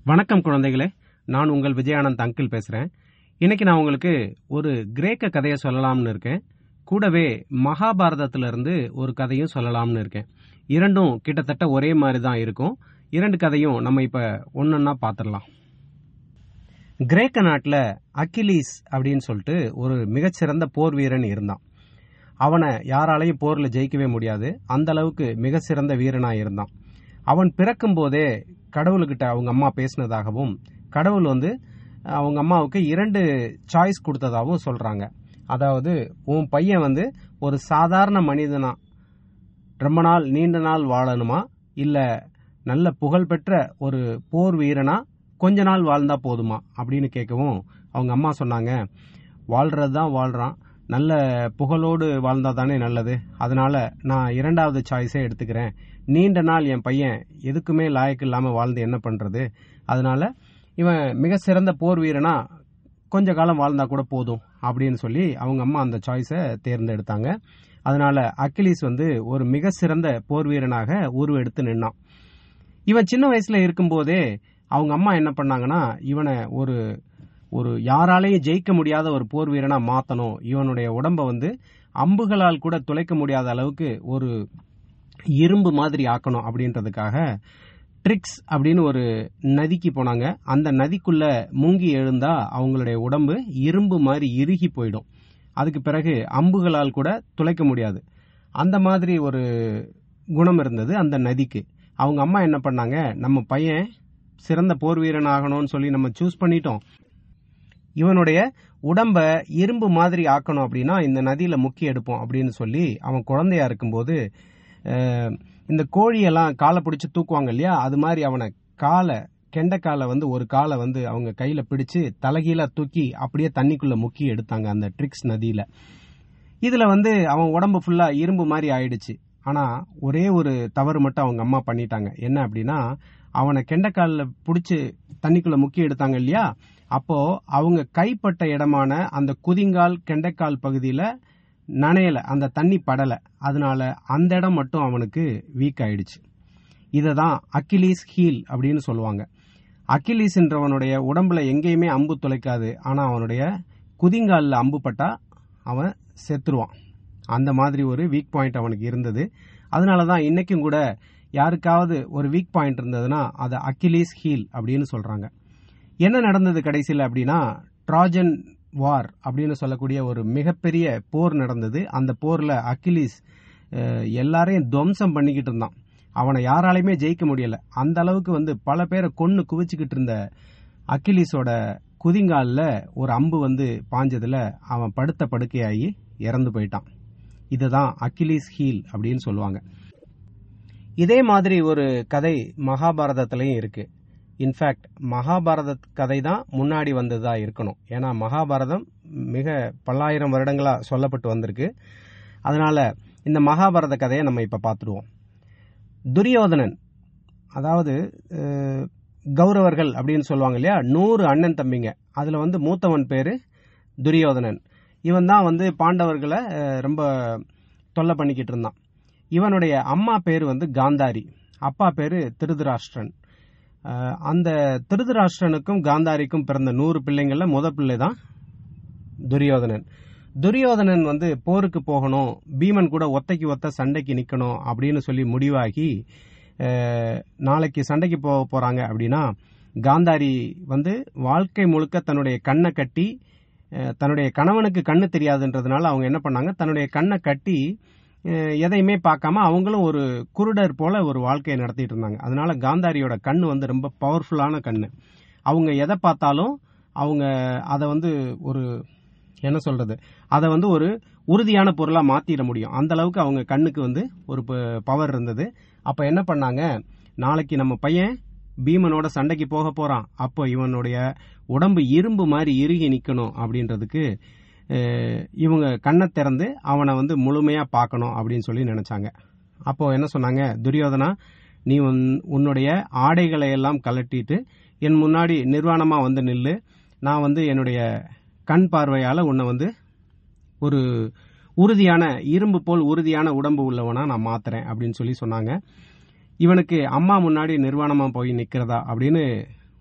வணக்கம் குழந்தைகளே நான் உங்கள் விஜயானந்த் அங்கிள் பேசுறேன் இன்னைக்கு நான் உங்களுக்கு ஒரு கிரேக்க கதையை சொல்லலாம்னு இருக்கேன் கூடவே மகாபாரதத்திலிருந்து ஒரு கதையும் சொல்லலாம்னு இருக்கேன் இரண்டும் கிட்டத்தட்ட ஒரே மாதிரி தான் இருக்கும் இரண்டு கதையும் நம்ம இப்ப ஒன்னொன்னா பார்த்துடலாம் கிரேக்க நாட்டில் அக்கிலீஸ் அப்படின்னு சொல்லிட்டு ஒரு மிகச்சிறந்த போர் வீரன் இருந்தான் அவனை யாராலையும் போர்ல ஜெயிக்கவே முடியாது அந்த அளவுக்கு மிக சிறந்த வீரனா இருந்தான் அவன் பிறக்கும் போதே கடவுள்கிட்ட அவங்க அம்மா பேசினதாகவும் கடவுள் வந்து அவங்க அம்மாவுக்கு இரண்டு சாய்ஸ் கொடுத்ததாகவும் சொல்றாங்க அதாவது உன் பையன் வந்து ஒரு சாதாரண மனிதனா ரொம்ப நாள் நீண்ட நாள் வாழணுமா இல்ல நல்ல புகழ்பெற்ற ஒரு போர் வீரனா கொஞ்ச நாள் வாழ்ந்தா போதுமா அப்படின்னு கேட்கவும் அவங்க அம்மா சொன்னாங்க வாழ்றது தான் வாழ்றான் நல்ல புகழோடு வாழ்ந்தா தானே நல்லது அதனால நான் இரண்டாவது சாய்ஸே எடுத்துக்கிறேன் நீண்ட நாள் என் பையன் எதுக்குமே லாயக்கு இல்லாம வாழ்ந்து என்ன பண்றது அதனால இவன் மிக சிறந்த போர் வீரனா கொஞ்ச காலம் வாழ்ந்தா கூட போதும் அப்படின்னு சொல்லி அவங்க அம்மா அந்த சாய்ஸை தேர்ந்தெடுத்தாங்க அதனால அக்கிலீஸ் வந்து ஒரு மிக சிறந்த போர் வீரனாக உருவெடுத்து நின்னான் இவன் சின்ன வயசுல இருக்கும்போதே அவங்க அம்மா என்ன பண்ணாங்கன்னா இவனை ஒரு ஒரு யாராலையும் ஜெயிக்க முடியாத ஒரு போர் வீரனா மாத்தணும் இவனுடைய உடம்ப வந்து அம்புகளால் கூட துளைக்க முடியாத அளவுக்கு ஒரு இரும்பு மாதிரி ஆக்கணும் அப்படின்றதுக்காக ட்ரிக்ஸ் அப்படின்னு ஒரு நதிக்கு போனாங்க அந்த நதிக்குள்ள முங்கி எழுந்தா அவங்களுடைய உடம்பு இரும்பு மாதிரி இறுகி போயிடும் அதுக்கு பிறகு அம்புகளால் கூட துளைக்க முடியாது அந்த மாதிரி ஒரு குணம் இருந்தது அந்த நதிக்கு அவங்க அம்மா என்ன பண்ணாங்க நம்ம பையன் சிறந்த போர் வீரன் ஆகணும்னு சொல்லி நம்ம சூஸ் பண்ணிட்டோம் இவனுடைய உடம்ப இரும்பு மாதிரி ஆக்கணும் அப்படின்னா இந்த நதியில முக்கி எடுப்போம் அப்படின்னு சொல்லி அவன் குழந்தையா இருக்கும்போது அஹ், இந்த கோழியெல்லாம் காலை பிடிச்சு தூக்குவாங்க இல்லையா அது மாதிரி அவனை காலை கெண்டைக்காலை வந்து ஒரு காலை வந்து அவங்க கையில பிடிச்சு தலைகீழா தூக்கி அப்படியே தண்ணிக்குள்ள முக்கி எடுத்தாங்க அந்த ட்ரிக்ஸ் நதியில இதுல வந்து அவன் உடம்பு ஃபுல்லா இரும்பு மாதிரி ஆயிடுச்சு ஆனா ஒரே ஒரு தவறு மட்டும் அவங்க அம்மா பண்ணிட்டாங்க என்ன அப்படின்னா அவனை கெண்டைக்காலில் பிடிச்சு தண்ணிக்குள்ள முக்கி எடுத்தாங்க இல்லையா அப்போ அவங்க கைப்பட்ட இடமான அந்த குதிங்கால் கெண்டைக்கால் பகுதியில நனையல அந்த தண்ணி படல அதனால அந்த இடம் மட்டும் அவனுக்கு வீக் ஆயிடுச்சு இதை தான் அக்கிலீஸ் ஹீல் அப்படின்னு சொல்லுவாங்க அக்கிலீஸ்ன்றவனுடைய உடம்புல எங்கேயுமே அம்பு துளைக்காது ஆனா அவனுடைய குதிங்காலில் அம்பு பட்டா அவன் செத்துருவான் அந்த மாதிரி ஒரு வீக் பாயிண்ட் அவனுக்கு இருந்தது அதனால தான் இன்னைக்கும் கூட யாருக்காவது ஒரு வீக் பாயிண்ட் இருந்ததுன்னா அது அக்கிலீஸ் ஹீல் அப்படின்னு சொல்றாங்க என்ன நடந்தது கடைசியில் அப்படின்னா ட்ராஜன் வார் அப்படின்னு சொல்லக்கூடிய ஒரு மிகப்பெரிய போர் நடந்தது அந்த போர்ல அக்கிலீஸ் அஹ், எல்லாரையும் துவம்சம் பண்ணிக்கிட்டு இருந்தான் அவனை யாராலையுமே ஜெயிக்க முடியல அந்த அளவுக்கு வந்து பல பேரை கொன்னு குவிச்சுக்கிட்டு இருந்த அக்கிலீஸோட குதிங்காலில் ஒரு அம்பு வந்து பாஞ்சதுல அவன் படுத்த படுக்கையாகி இறந்து போயிட்டான் இதுதான் அக்கிலீஸ் ஹீல் அப்படின்னு சொல்லுவாங்க இதே மாதிரி ஒரு கதை மகாபாரதத்திலையும் இருக்கு இன்ஃபேக்ட் மகாபாரத கதை தான் முன்னாடி வந்ததா இருக்கணும் ஏன்னா மகாபாரதம் மிக பல்லாயிரம் வருடங்களா சொல்லப்பட்டு வந்திருக்கு அதனால இந்த மகாபாரத கதையை நம்ம இப்ப பார்த்துடுவோம் துரியோதனன் அதாவது அஹ், கௌரவர்கள் அப்படின்னு சொல்லுவாங்க இல்லையா நூறு அண்ணன் தம்பிங்க அதுல வந்து மூத்தவன் பேரு துரியோதனன் இவன் தான் வந்து பாண்டவர்களை அஹ், ரொம்ப தொல்லை பண்ணிக்கிட்டு இருந்தான் இவனுடைய அம்மா பேரு வந்து காந்தாரி அப்பா பேரு திருதராஷ்டிரன் அஹ், அந்த திருதராஷ்டிரனுக்கும் காந்தாரிக்கும் பிறந்த நூறு பிள்ளைங்கள்ல முத பிள்ளை தான் துரியோதனன் துரியோதனன் வந்து போருக்கு போகணும் பீமன் கூட ஒத்தைக்கு ஒத்த சண்டைக்கு நிக்கணும் அப்படின்னு சொல்லி முடிவாகி அஹ், நாளைக்கு சண்டைக்கு போக போறாங்க அப்படின்னா காந்தாரி வந்து வாழ்க்கை முழுக்க தன்னுடைய கண்ணை கட்டி அஹ், தன்னுடைய கணவனுக்கு கண்ணு தெரியாதுன்றதுனால அவங்க என்ன பண்ணாங்க தன்னுடைய கண்ணை கட்டி அஹ், எதையுமே பார்க்காம அவங்களும் ஒரு குருடர் போல ஒரு வாழ்க்கையை நடத்திட்டு இருந்தாங்க அதனால காந்தாரியோட கண்ணு வந்து ரொம்ப பவர்ஃபுல்லான கண்ணு அவங்க எதை பார்த்தாலும் அவங்க அதை வந்து ஒரு என்ன சொல்றது அதை வந்து ஒரு உறுதியான பொருளா மாத்திட முடியும் அந்த அளவுக்கு அவங்க கண்ணுக்கு வந்து ஒரு பவர் இருந்தது அப்ப என்ன பண்ணாங்க நாளைக்கு நம்ம பையன் பீமனோட சண்டைக்கு போக போறான் அப்போ இவனுடைய உடம்பு இரும்பு மாதிரி இறுகி நிக்கணும் அப்படின்றதுக்கு அஹ், இவங்க கண்ணை திறந்து அவனை வந்து முழுமையா பார்க்கணும் அப்படின்னு சொல்லி நினைச்சாங்க அப்போ என்ன சொன்னாங்க துரியோதனா நீ உன்- உன்னுடைய ஆடைகளை எல்லாம் கலட்டிட்டு என் முன்னாடி நிர்வாணமா வந்து நில்லு நான் வந்து என்னுடைய கண் பார்வையால உன்னை வந்து ஒரு உறுதியான இரும்பு போல் உறுதியான உடம்பு உள்ளவனா நான் மாத்துறேன் அப்படின்னு சொல்லி சொன்னாங்க இவனுக்கு அம்மா முன்னாடி நிர்வாணமா போய் நிக்கிறதா அப்படின்னு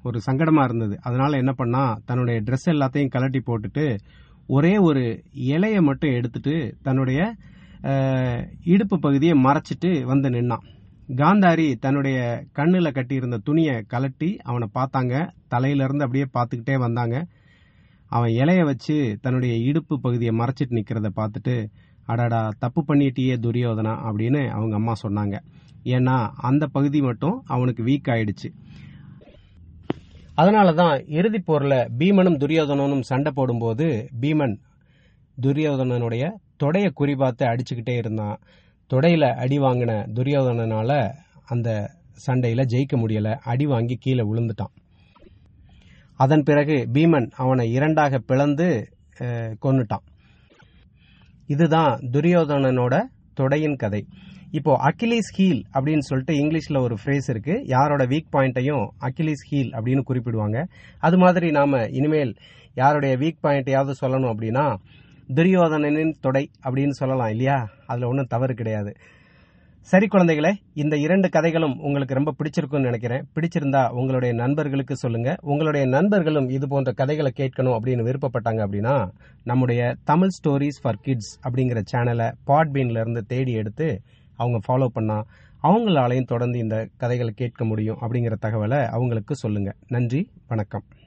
ஒரு சங்கடமா இருந்தது அதனால என்ன பண்ணா தன்னுடைய ட்ரெஸ் எல்லாத்தையும் கலட்டி போட்டுட்டு ஒரே ஒரு இலைய மட்டும் எடுத்துட்டு தன்னுடைய அஹ், இடுப்பு பகுதியை மறைச்சிட்டு வந்து நின்னான் காந்தாரி தன்னுடைய கண்ணுல கட்டியிருந்த துணியை கலட்டி அவனை பார்த்தாங்க தலையில இருந்து அப்படியே பார்த்துக்கிட்டே வந்தாங்க அவன் இலைய வச்சு தன்னுடைய இடுப்பு பகுதியை மறைச்சிட்டு நிக்கிறத பார்த்துட்டு அடாடா தப்பு பண்ணிட்டியே துரியோதனா அப்படின்னு அவங்க அம்மா சொன்னாங்க ஏன்னா அந்த பகுதி மட்டும் அவனுக்கு வீக் ஆயிடுச்சு அதனாலதான் இறுதிப் போர்ல பீமனும் துரியோதனனும் சண்டை போடும்போது பீமன் துரியோதனனுடைய தொடைய குறிபார்த்து அடிச்சுக்கிட்டே இருந்தான் தொடையில அடி வாங்கின துரியோதனனால அந்த சண்டையில ஜெயிக்க முடியல அடி வாங்கி கீழே விழுந்துட்டான் அதன் பிறகு பீமன் அவனை இரண்டாக பிளந்து அஹ், கொன்னுட்டான் இதுதான் துரியோதனனோட தொடையின் கதை இப்போ அக்கிலீஸ் ஹீல் அப்படின்னு சொல்லிட்டு இங்கிலீஷ்ல ஒரு ஃப்ரேஸ் இருக்கு யாரோட வீக் பாயிண்ட்டையும் அக்கிலீஸ் ஹீல் அப்படின்னு குறிப்பிடுவாங்க அது மாதிரி நாம இனிமேல் யாருடைய வீக் பாயிண்ட்டையாவது சொல்லணும் அப்படின்னா துரியோதனனின் தொடை அப்படின்னு சொல்லலாம் இல்லையா அதுல ஒன்றும் தவறு கிடையாது சரி குழந்தைகளே இந்த இரண்டு கதைகளும் உங்களுக்கு ரொம்ப பிடிச்சிருக்கும்னு நினைக்கிறேன் பிடிச்சிருந்தா உங்களுடைய நண்பர்களுக்கு சொல்லுங்க உங்களுடைய நண்பர்களும் இது போன்ற கதைகளை கேட்கணும் அப்படின்னு விருப்பப்பட்டாங்க அப்படின்னா நம்முடைய தமிழ் ஸ்டோரிஸ் ஃபார் கிட்ஸ் அப்படிங்கிற சேனலை பாட்பீன்ல இருந்து தேடி எடுத்து அவங்க ஃபாலோ பண்ணா அவங்களாலையும் தொடர்ந்து இந்த கதைகளை கேட்க முடியும் அப்படிங்கிற தகவலை அவங்களுக்கு சொல்லுங்க நன்றி வணக்கம்